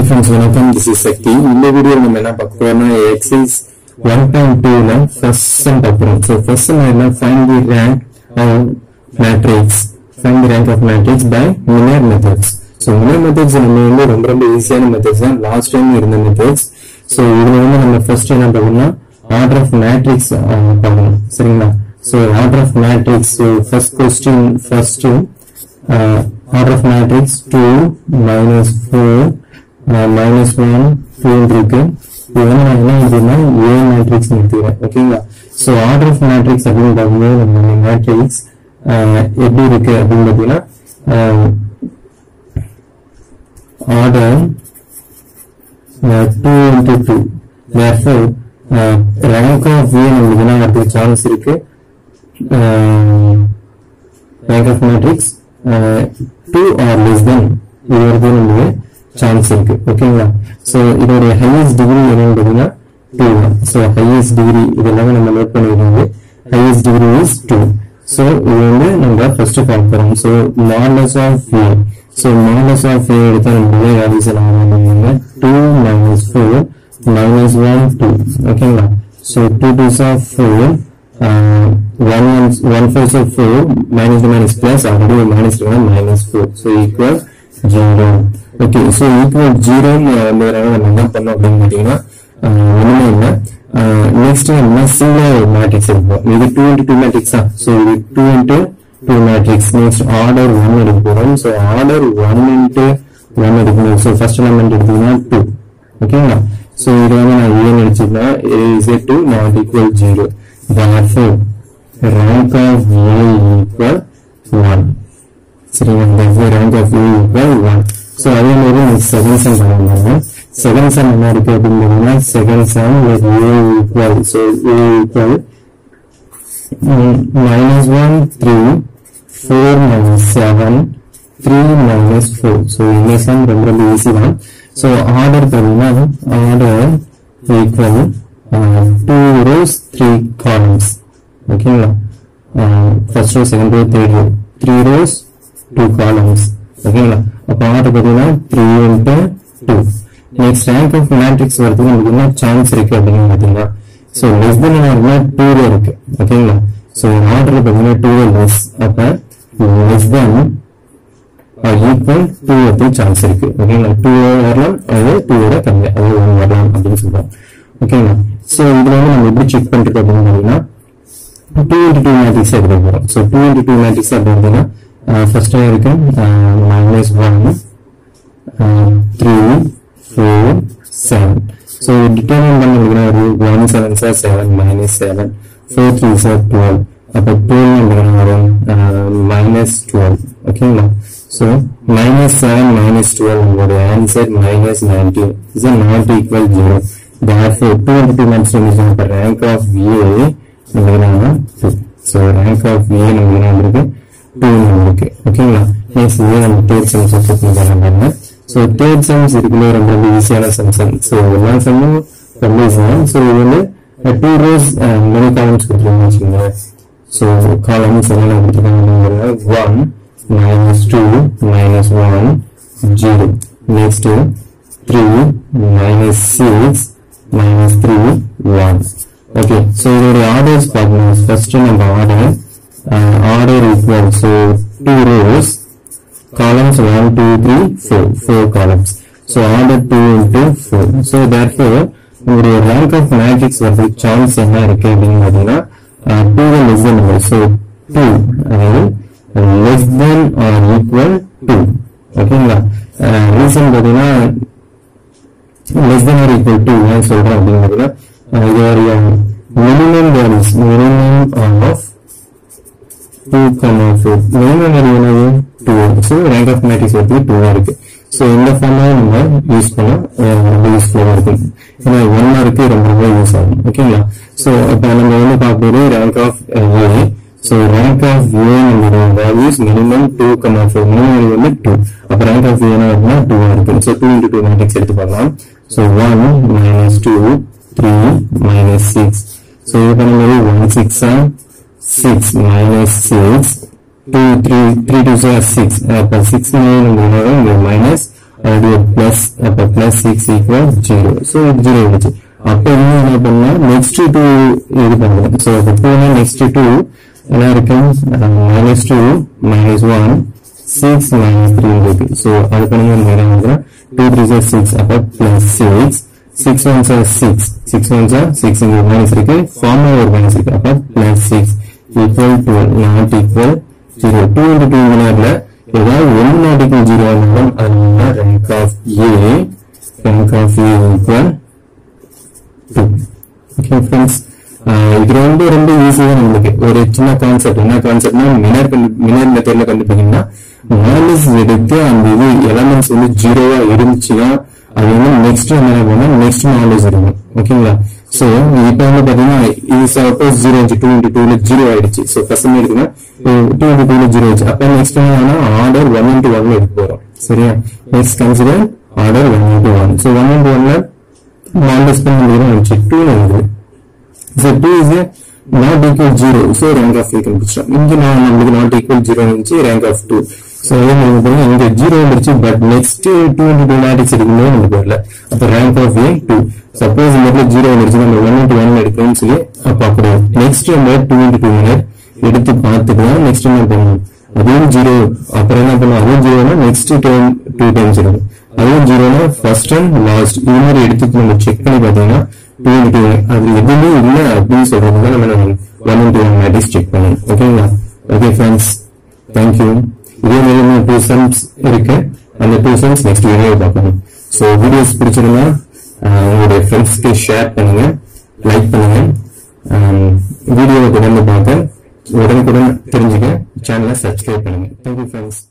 Hi friends வணக்கம் this is Shakti இந்த video நம்ம என்ன பார்க்க போறோம்னா எக்ஸைஸ் ஒன் பாயிண்ட் டூல ஃபர்ஸ்ட் சம் பார்க்குறோம் ஸோ ஃபர்ஸ்ட் சம் என்ன find the rank of matrix find the rank of matrix by minor methods so minor methods நம்ம வந்து ரொம்ப ரொம்ப ஈஸியான மெத்தட்ஸ் தான் லாஸ்ட் டைம் இருந்த மெத்தட்ஸ் ஸோ இதுல வந்து நம்ம ஃபர்ஸ்ட் என்ன பார்க்கணும்னா ஆர்டர் ஆஃப் மேட்ரிக்ஸ் பார்க்கணும் சரிங்களா so order of matrix first question first uh, order of matrix 2 minus 4 uh, minus 1 2 இருக்கு இது வந்து நான் என்ன எழுதுனா A matrix எடுத்துக்கிறேன் ஓகேங்களா ஸோ ஆர்டர் ஆஃப் மேட்ரிக்ஸ் அப்படின்னு பார்க்கும்போது நம்ம மேட்ரிக்ஸ் எப்படி இருக்கு அப்படின்னு பார்த்தீங்கன்னா order two into two therefore rank of A நம்மளுக்கு என்ன வரதுக்கு சான்ஸ் இருக்கு rank of matrix uh, 2 or less than இது வரைக்கும் நமக்கு சான்ஸ் இருக்கு ஓகேங்களா ஸோ இதோடைய ஹையஸ்ட் டிகிரி என்னன்னு பார்த்தீங்கன்னா டூ தான் ஸோ ஹையஸ்ட் டிகிரி இது எல்லாமே நம்ம நோட் பண்ணிடுறது highest degree is two so இது வந்து நம்ம ஃபர்ஸ்ட் பார்க்க போறோம் so modulus of A so modulus of A எடுத்தா நம்ம ஏ வேல்யூஸ் எல்லாம் பண்ணுவாங்க two minus four minus one two ஓகேங்களா so two twos of four uh, one ones one fourth of four minus the minus plus already we minus one minus four so equal zero okay so equal zero நம்ம என்ன பண்ணோம் அப்படின்னு பார்த்தீங்கன்னா ஒண்ணுமே இல்லை next நம்ம single matrix எடுப்போம் இது டூ இன்டூ டூ மேட்ரிக்ஸ் தான் ஸோ இது two into two matrix next order one எடுக்க போறோம் so order one into one எடுக்கணும் ஸோ ஃபர்ஸ்ட் எலமெண்ட் எடுத்தீங்கன்னா டூ ஓகேங்களா ஸோ இது வந்து நான் ஏன் அடிச்சுன்னா is two not equal zero therefore rank of A equal 1 சரிங்களா therefore rank of A equal 1 so அதே மாதிரி எனக்கு செகண்ட் சம் பண்ணுவாங்க செகண்ட் சம் என்ன இருக்கு அப்படின்னு பார்த்தீங்கன்னா second sum with A equal so A equal minus 1 3 4 minus 7 3 minus 4 so இந்த சம் ரொம்ப ரொம்ப ஈஸி தான் so ஆர்டர் பார்த்தீங்கன்னா order equal uh, two rows, three columns. ஓகேங்களா first row second row third row three rows two columns ஓகேங்களா அப்போ order பார்த்தீங்கன்னா three into two next rank of matrix வரதுக்கு நமக்கு என்ன சான்ஸ் இருக்கு அப்படின்னு பார்த்தீங்கன்னா ஸோ லெஸ் தென் ஆர்டர்னா டூல இருக்கு ஓகேங்களா ஸோ ஆர்டர் பார்த்தீங்கன்னா டூ லெஸ் அப்போ லெஸ் தென் ஈக்குவல் டூ வரதுக்கு சான்ஸ் இருக்கு ஓகேங்களா டூ வரலாம் அது டூவோட கம்மி அது ஒன் வரலாம் அப்படின்னு சொல்றோம் ஓகேங்களா ஸோ இதுல வந்து நம்ம எப்படி செக் பண்ணிட்டு அப்படின்னு பார்த்தீங்கன்னா டூ இன்ட்டு டூ மேட்ரிக்ஸ் எடுக்க போகிறோம் so two into two matrix அப்படி பார்த்தீங்கன்னா ஃபர்ஸ்ட் இருக்கு minus one three four seven so determine பண்ண முடியும்னா ஒரு ஒன் செவன் சார் seven minus seven four three சார் டுவெல் அப்போ டுவெல் நம்ம வரும் மைனஸ் டுவெல் ஓகேங்களா so minus seven minus twelve உங்களுடைய answer minus nineteen is not equal zero therefore 2 into 2 minus 2 is the rank of A நமக்கு 2 so rank of A நமக்கு என்ன இருக்கு 2 இருக்கு ஓகேங்களா நெக்ஸ்ட் இது நம்ம தேர்ட் சம் சப்ஸ்ட் பண்ணி ஸோ தேர்ட் சம்ஸ் இருக்குல்ல ரொம்ப ரொம்ப ஈஸியான சம்ஸ் ஸோ எல்லா சம்மும் ரொம்ப ஈஸி தான் ஸோ இது வந்து டூ ரோஸ் மெனி காலம்ஸ் கொடுத்துருங்க வச்சுக்கோங்க ஸோ காலம்ஸ் என்னென்ன கொடுத்துருக்காங்க one minus two minus one zero next three minus six minus 3, 1. Okay, so your orders partners, first number order, uh, order equal, so two rows, columns 1, 2, 3, 4, 4 columns. So order 2 into 4. So therefore, உங்களுடைய rank of matrix வரது chance என்ன இருக்கு அப்படின்னு பார்த்தீங்கன்னா two less than number so two அதாவது less than or equal to ஓகேங்களா reason பார்த்தீங்கன்னா less than or equal to ஏன் சொல்றேன் அப்படிங்கிறதுல இதோடைய minimum values minimum of two comma four minimum value என்னது two so rank of matrix வந்து டூவாக இருக்கு ஸோ இந்த ஃபார்மாக நம்ம யூஸ் பண்ண ரொம்ப யூஸ்ஃபுல்லாக இருக்கும் ஏன்னா ஒன் மார்க்கு ரொம்ப ரொம்ப யூஸ் ஆகும் ஓகேங்களா ஸோ இப்போ நம்ம வந்து பார்க்கும்போது rank of A so rank of A நம்மளோட values minimum two comma four minimum value வந்து டூ அப்போ ரேங்க் ஆஃப் ஏ என்ன டூவாக இருக்கு so two into two matrix எடுத்து பார்க்கலாம் So 1 minus 2, 3 minus 6. So you can maybe 1 6 are 6 minus 6, 2 3 3 2 are 6. அப்ப 6 9 minus அது ஒரு பிளஸ் அப்ப plus six equal zero so zero வந்துச்சு அப்ப இன்னும் என்ன பண்ணலாம் நெக்ஸ்ட் டூ இது பண்ணுவோம் ஸோ அப்போ டூனா நெக்ஸ்ட் டூ என்ன இருக்கு minus two minus one six minus three இருக்கு ஸோ அது பண்ணுங்க நேரம் வந்து டூ த்ரீ சார் சிக்ஸ் அப்போ பிளஸ் சிக்ஸ் சிக்ஸ் ஒன் சார் சிக்ஸ் சிக்ஸ் ஒன் சார் சிக்ஸ் இங்க மைனஸ் இருக்கு ஃபார்மா ஒரு மைனஸ் இருக்கு அப்போ plus six equal to not equal zero two into two வினர்ல ஏதாவது ஒன்று நாட் ஈக்குவல் ஜீரோ இருந்தாலும் அதனால rank of A rank of A equal two okay friends இது ரொம்ப ரொம்ப ஈஸியா நம்மளுக்கு ஒரு சின்ன கான்செப்ட் என்ன கான்செப்ட்னா மினர் மினர் மெத்தட்ல கண்டுபிடிக்கணும்னா மாடல்ஸ் எடுத்து அந்த இது எலமெண்ட்ஸ் வந்து ஜீரோவா இருந்துச்சுன்னா அது வந்து நெக்ஸ்ட் என்ன பண்ணா நெக்ஸ்ட் நாலேஜ் இருக்கும் ஓகேங்களா சோ இப்போ வந்து பாத்தீங்கன்னா இது சப்போஸ் ஜீரோ இன்ச்சு டூ இன்ட்டு டூல ஜீரோ ஆயிடுச்சு ஸோ கஷ்டமா இருக்குன்னா டூ இன்ட்டு டூல ஜீரோ ஆயிடுச்சு அப்ப நெக்ஸ்ட் என்ன ஆர்டர் ஒன் இன்ட்டு ஒன்ல எடுக்க போறோம் சரியா next consider order one into one so one into ஒன்ல மாடல்ஸ் பண்ணி வந்துச்சு டூ வந்து So 2 is a not equal 0. So rank of 3 கண்டுபிடிச்சோம் இங்க நான் நம்மளுக்கு not equal 0 இருந்துச்சு rank of 2. So அதே மாதிரி பாருங்க இங்க 0 வந்துருச்சு பட் நெக்ஸ்ட் 2 into 2 மேட்ரிக்ஸ் இருக்கும்போது நமக்கு வரல அப்ப rank of a 2. சப்போஸ் இந்த இடத்துல 0 வந்துருச்சு நம்ம 1 into 1 எடுக்கணும்னு சொல்லி அப்ப அப்படியே நெக்ஸ்ட் நம்ம 2 into 2 மினிட் எடுத்து பார்த்துக்கலாம் நெக்ஸ்ட் என்ன பண்ணணும் அதுவும் ஜீரோ அப்புறம் என்ன பண்ணுவோம் அதுவும் ஜீரோனா நெக்ஸ்ட் டைம் டூ டைம்ஸ் இருக்கும் அதுவும் ஜீரோனா ஃபர்ஸ்ட் அண்ட் லாஸ்ட் இது மாதிரி எடுத்து நம்ம செக் பண்ணி பார்த்தீங்கன்னா டூ இன்டூ அது எதுவுமே இல்லை அப்படின்னு சொல்றது தான் நம்ம one into one matrix check பண்ணணும் ஓகேங்களா ஓகே ஃப்ரெண்ட்ஸ் தேங்க்யூ இதே மாதிரி இன்னும் டூ சம்ஸ் இருக்கு அந்த டூ சம்ஸ் நெக்ஸ்ட் வீடியோ பார்க்கணும் ஸோ வீடியோஸ் பிடிச்சிருந்தா ஆஹ், உங்களுடைய ஃப்ரெண்ட்ஸ்க்கு ஷேர் பண்ணுங்க லைக் பண்ணுங்க வீடியோவை தொடர்ந்து பார்க்க உடனுக்குடன் தெரிஞ்சுக்க சேனலை சப்ஸ்கிரைப் பண்ணுங்க தேங்க்யூ ஃப்ரெண்ட்ஸ்